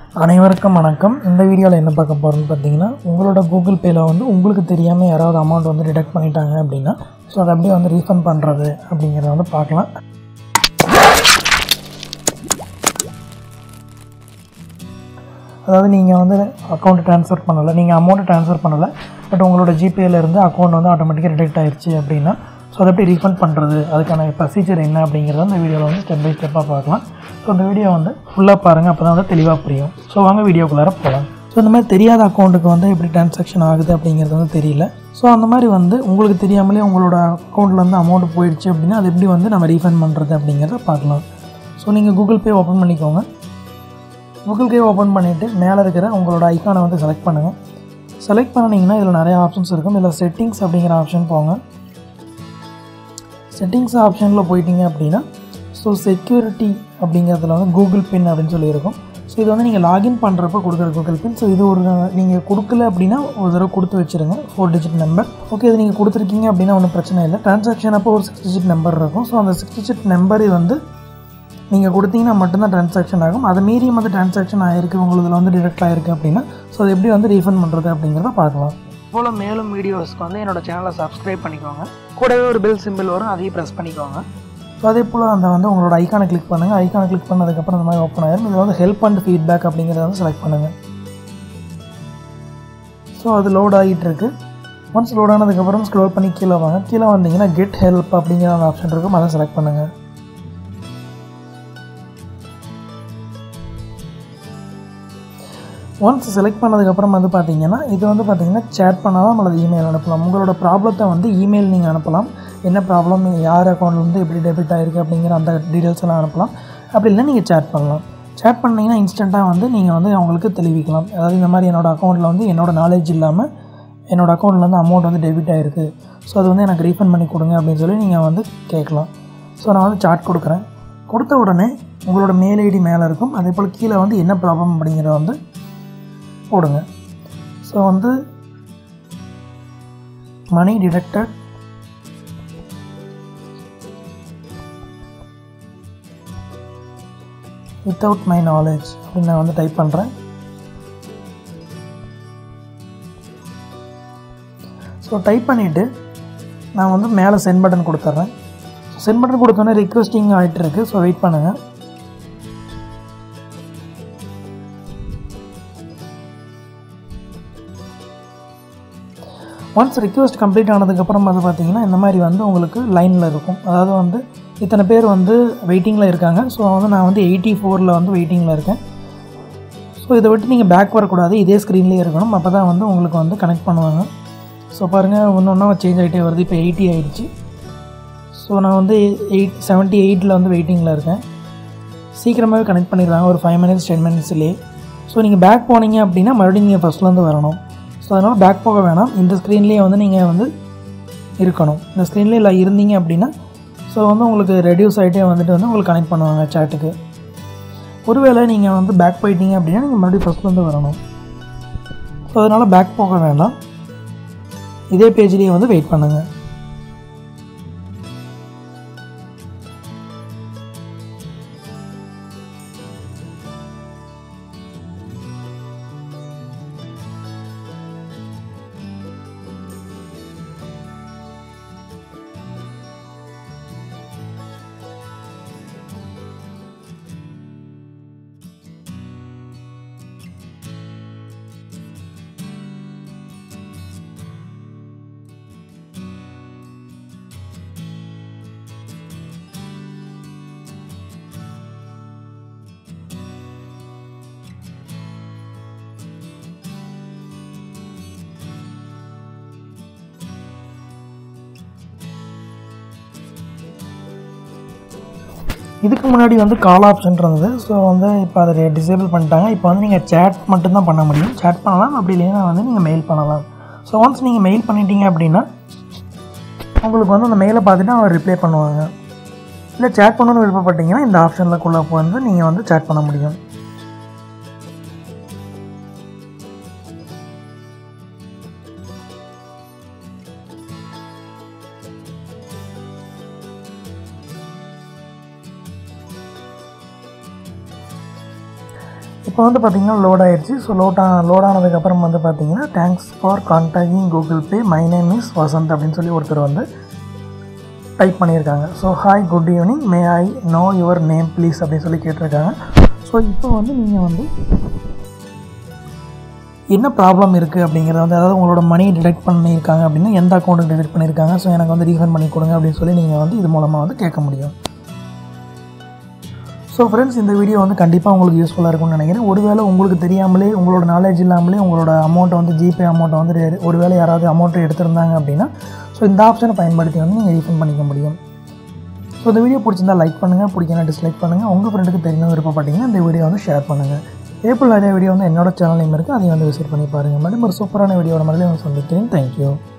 அனைவருக்கும் வணக்கம் இந்த வீடியோவில் என்ன பார்க்க போகிறோம்னு பார்த்தீங்கன்னா உங்களோட கூகுள் பேயில் வந்து உங்களுக்கு தெரியாமல் யாராவது அமௌண்ட் வந்து டிடெக்ட் பண்ணிட்டாங்க அப்படின்னா ஸோ அதை அப்படியே வந்து ரீஃபண்ட் பண்ணுறது அப்படிங்கிறத வந்து பார்க்கலாம் அதாவது நீங்கள் வந்து அக்கௌண்ட் ட்ரான்ஸ்ஃபர் பண்ணலை நீங்கள் அமௌண்ட்டு ட்ரான்ஸ்ஃபர் பண்ணலை பட் உங்களோட ஜிபேல இருந்து அக்கௌண்ட் வந்து ஆட்டோமேட்டிக்காக ரிடெக்ட் ஆயிடுச்சு அப்படின்னா ஸோ அதை எப்படி ரீஃபண்ட் பண்ணுறது அதுக்கான ப்ரொசீஜர் என்ன அப்படிங்கிறத இந்த வீடியோவில் வந்து ஸ்டெப் பை ஸ்டெப்பாக பார்க்கலாம் ஸோ இந்த வீடியோ வந்து ஃபுல்லாக பாருங்கள் அப்போ தான் வந்து தெளிவாக புரியும் ஸோ வாங்க வீடியோக்குள்ளார போகலாம் ஸோ இந்த மாதிரி தெரியாத அக்கௌண்ட்டுக்கு வந்து எப்படி ட்ரான்சாக்ஷன் ஆகுது அப்படிங்கிறது வந்து தெரியல ஸோ அந்த மாதிரி வந்து உங்களுக்கு தெரியாமலே உங்களோட அக்கௌண்ட்டில் வந்து அமௌண்ட் போயிடுச்சு அப்படின்னா அது எப்படி வந்து நம்ம ரீஃபண்ட் பண்ணுறது அப்படிங்கிறத பார்க்கலாம் ஸோ நீங்கள் கூகுள் பே ஓப்பன் பண்ணிக்கோங்க கூகுள் பே ஓப்பன் பண்ணிவிட்டு மேலே இருக்கிற உங்களோட ஐக்கானை வந்து செலக்ட் பண்ணுங்கள் செலக்ட் பண்ணிங்கன்னா இதில் நிறைய ஆப்ஷன்ஸ் இருக்கும் இதில் செட்டிங்ஸ் அப்படிங்கிற ஆப்ஷன் போங்க செட்டிங்ஸ் ஆப்ஷனில் போயிட்டீங்க அப்படின்னா ஸோ செக்யூரிட்டி அப்படிங்கிறதுல வந்து கூகுள் பின் அப்படின்னு சொல்லியிருக்கும் ஸோ இது வந்து நீங்கள் லாகின் பண்ணுறப்ப கொடுக்குற கூகுள் பின் ஸோ இது ஒரு நீங்கள் கொடுக்கல அப்படின்னா ஒரு தடவை கொடுத்து வச்சுருங்க ஃபோர் டிஜிட் நம்பர் ஓகே இது நீங்கள் கொடுத்துருக்கீங்க அப்படின்னா ஒன்றும் பிரச்சனை இல்லை ட்ரான்சாக்ஷன் அப்போ ஒரு சிக்ஸ் டிஜிட் நம்பர் இருக்கும் ஸோ அந்த சிக்ஸ் டிஜிட் நம்பர் வந்து நீங்கள் கொடுத்தீங்கன்னா மட்டும்தான் ட்ரான்சாக்ஷன் ஆகும் அதை மீறியும் வந்து ட்ரான்சாக்ஷன் ஆகிருக்கு உங்களுதில் வந்து டிடெக்ட் ஆகிருக்கு அப்படின்னா ஸோ அது எப்படி வந்து ரீஃபண்ட் பண்ணுறது அப்படிங்கிறத பார்க்கலாம் போல் மேலும் வீடியோஸ்க்கு வந்து என்னோட சேனலை சப்ஸ்கிரைப் பண்ணிக்கோங்க கூடவே ஒரு பெல் சிம்பிள் வரும் அதையும் ப்ரெஸ் பண்ணிக்கோங்க ஸோ அதே போல் அந்த வந்து உங்களோட ஐக்கானை கிளிக் பண்ணுங்கள் ஐக்கானை கிளிக் பண்ணதுக்கப்புறம் இந்த மாதிரி ஓப்பன் ஆயிரும் இதில் வந்து ஹெல்ப் அண்ட் ஃபீட்பேக் அப்படிங்கிறத வந்து செலக்ட் பண்ணுங்கள் ஸோ அது லோட் ஆகிட்டு இருக்கு ஒன்ஸ் லோட் ஆனதுக்கப்புறம் ஸ்க்ரோல் பண்ணி கீழே வாங்க கீழே வந்தீங்கன்னா கெட் ஹெல்ப் அப்படிங்கிற அந்த ஆப்ஷன் இருக்கும் அதை செலக்ட் பண்ணுங்கள் ஒன்ஸ் செலக்ட் பண்ணதுக்கப்புறம் வந்து பார்த்தீங்கன்னா இது வந்து பார்த்தீங்கன்னா சேட் பண்ணலாம் அல்லது இமெயில் அனுப்பலாம் உங்களோட ப்ராப்ளத்தை வந்து இமெயில் நீங்கள் அனுப்பலாம் என்ன ப்ராப்ளம் யார் அக்கௌண்ட்லேருந்து எப்படி டெபிட் ஆகிருக்கு அப்படிங்கிற அந்த டீட்டெயில்ஸ் எல்லாம் அனுப்பலாம் அப்படி இல்லைன்னா நீங்கள் சேட் பண்ணலாம் சேட் பண்ணிங்கன்னா இன்ஸ்டண்ட்டாக வந்து நீங்கள் வந்து அவங்களுக்கு தெளிவிக்கலாம் அதாவது இந்த மாதிரி என்னோடய அக்கௌண்ட்டில் வந்து என்னோடய நாலேஜ் இல்லாமல் என்னோடய அக்கௌண்ட்லேருந்து அமௌண்ட் வந்து டெபிட் ஆகிருக்கு ஸோ அது வந்து எனக்கு ரீஃபண்ட் பண்ணி கொடுங்க அப்படின்னு சொல்லி நீங்கள் வந்து கேட்கலாம் ஸோ நான் வந்து சார்ட் கொடுக்குறேன் கொடுத்த உடனே உங்களோட மெயில் ஐடி மேலே இருக்கும் அதே போல் கீழே வந்து என்ன ப்ராப்ளம் அப்படிங்கிறத வந்து போடுங்க ஸோ வந்து money detected without my knowledge அப்படின்னு நான் வந்து டைப் பண்ணுறேன் ஸோ டைப் பண்ணிவிட்டு நான் வந்து மேலே சென்ட் பட்டன் கொடுத்துட்றேன் சென்ட் பட்டன் கொடுத்தோன்னே ரிக்வெஸ்டிங் ஆகிட்டு இருக்கு ஸோ வெயிட் பண்ணுங்கள் ஒன்ஸ் ரிக்வெஸ்ட் கம்ப்ளீட் ஆனதுக்கப்புறம் வந்து பார்த்தீங்கன்னா இந்த மாதிரி வந்து உங்களுக்கு லைனில் இருக்கும் அதாவது வந்து இத்தனை பேர் வந்து வெயிட்டிங்கில் இருக்காங்க ஸோ வந்து நான் வந்து எயிட்டி ஃபோரில் வந்து வெயிட்டிங்கில் இருக்கேன் ஸோ இதை விட்டு நீங்கள் பேக் வரக்கூடாது இதே ஸ்க்ரீன்லேயே இருக்கணும் அப்போ தான் வந்து உங்களுக்கு வந்து கனெக்ட் பண்ணுவாங்க ஸோ பாருங்கள் ஒன்று ஒன்றா சேஞ்ச் ஆகிட்டே வருது இப்போ எயிட்டி ஆகிடுச்சு ஸோ நான் வந்து எயிட் செவன்ட்டி எயிட்டில் வந்து வெயிட்டிங்கில் இருக்கேன் சீக்கிரமாகவே கனெக்ட் பண்ணிடுவாங்க ஒரு ஃபைவ் மினிட்ஸ் டென் மினிட்ஸ்லேயே ஸோ நீங்கள் பேக் போனீங்க அப்படின்னா மறுபடியும் நீங்கள் ஃபஸ்ட்லேருந்து வரணும் ஸோ அதனால் பேக் போக வேணாம் இந்த ஸ்க்ரீன்லேயே வந்து நீங்கள் வந்து இருக்கணும் இந்த ஸ்க்ரீன்லேயே இல்லை இருந்தீங்க அப்படின்னா ஸோ வந்து உங்களுக்கு ரெடியூஸ் ஆகிட்டே வந்துட்டு வந்து உங்களுக்கு கனெக்ட் பண்ணுவாங்க சேட்டுக்கு ஒருவேளை நீங்கள் வந்து பேக் போயிட்டீங்க அப்படின்னா நீங்கள் மறுபடியும் ஃபஸ்ட்லேருந்து வரணும் ஸோ அதனால் பேக் போக வேண்டாம் இதே பேஜ்லேயே வந்து வெயிட் பண்ணுங்கள் இதுக்கு முன்னாடி வந்து கால் ஆப்ஷன் இருந்தது ஸோ வந்து இப்போ அதை டிசேபிள் பண்ணிட்டாங்க இப்போ வந்து நீங்கள் சேட் மட்டும்தான் பண்ண முடியும் சேட் பண்ணலாம் அப்படி இல்லைன்னா வந்து நீங்கள் மெயில் பண்ணலாம் ஸோ ஒன்ஸ் நீங்கள் மெயில் பண்ணிட்டீங்க அப்படின்னா உங்களுக்கு வந்து அந்த மெயிலை பார்த்துட்டு அவங்க ரிப்ளை பண்ணுவாங்க இல்லை சேட் பண்ணணும்னு விருப்பப்பட்டீங்கன்னா இந்த ஆப்ஷனில் வந்து நீங்கள் வந்து சேட் பண்ண முடியும் இப்போ வந்து பார்த்தீங்கன்னா லோட் ஆயிடுச்சு ஸோ லோட் ஆ லோட் ஆனதுக்கப்புறம் வந்து பார்த்தீங்கன்னா thanks for contacting Google Pay my name is Vasanth அப்படின்னு சொல்லி ஒருத்தர் வந்து டைப் பண்ணியிருக்காங்க so hi good evening may I know your name please அப்படின்னு சொல்லி கேட்டிருக்காங்க ஸோ இப்போ வந்து நீங்கள் வந்து என்ன ப்ராப்ளம் இருக்குது அப்படிங்கிறத வந்து அதாவது உங்களோட மணியை டிடெக்ட் பண்ணியிருக்காங்க அப்படின்னா எந்த அக்கௌண்ட்டுக்கு டிடெக்ட் பண்ணியிருக்காங்க ஸோ எனக்கு வந்து ரீஃபண்ட் பண்ணி கொடுங்க அப்படின்னு சொல்லி நீங்கள் வந்து இது மூலமாக வந்து கேட்க முடியும் ஸோ ஃப்ரெண்ட்ஸ் இந்த வீடியோ வந்து கண்டிப்பாக உங்களுக்கு யூஸ்ஃபுல்லாக இருக்கும்னு நினைக்கிறேன் ஒருவேளை உங்களுக்கு தெரியாமலே உங்களோட நாலேஜ் இல்லாமலே உங்களோட அமௌண்ட்டை வந்து ஜிபே அமௌண்ட்டை வந்து ரெ- ஒருவேளை யாராவது அமௌண்ட்டை எடுத்திருந்தாங்க அப்படின்னா ஸோ இந்த ஆப்ஷனை பயன்படுத்தி வந்து நீங்கள் ரீஃபண்ட் பண்ணிக்க முடியும் ஸோ இந்த வீடியோ பிடிச்சிருந்தா லைக் பண்ணுங்கள் பிடிக்கணும் டிஸ்லைக் பண்ணுங்கள் உங்கள் ஃப்ரெண்டுக்கு தெரியணும் விருப்பப்பட்டீங்கன்னா இந்த வீடியோ வந்து ஷேர் பண்ணுங்கள் ஏப்ரல் நிறைய வீடியோ வந்து என்னோட சேனல் நேம் இருக்குது அதையும் வந்து விசிட் பண்ணி பாருங்கள் மறுபடியும் ஒரு சூப்பரான வீடியோட மறுபடியும் வந்து சந்திக்கிறேன் தேங்க்யூ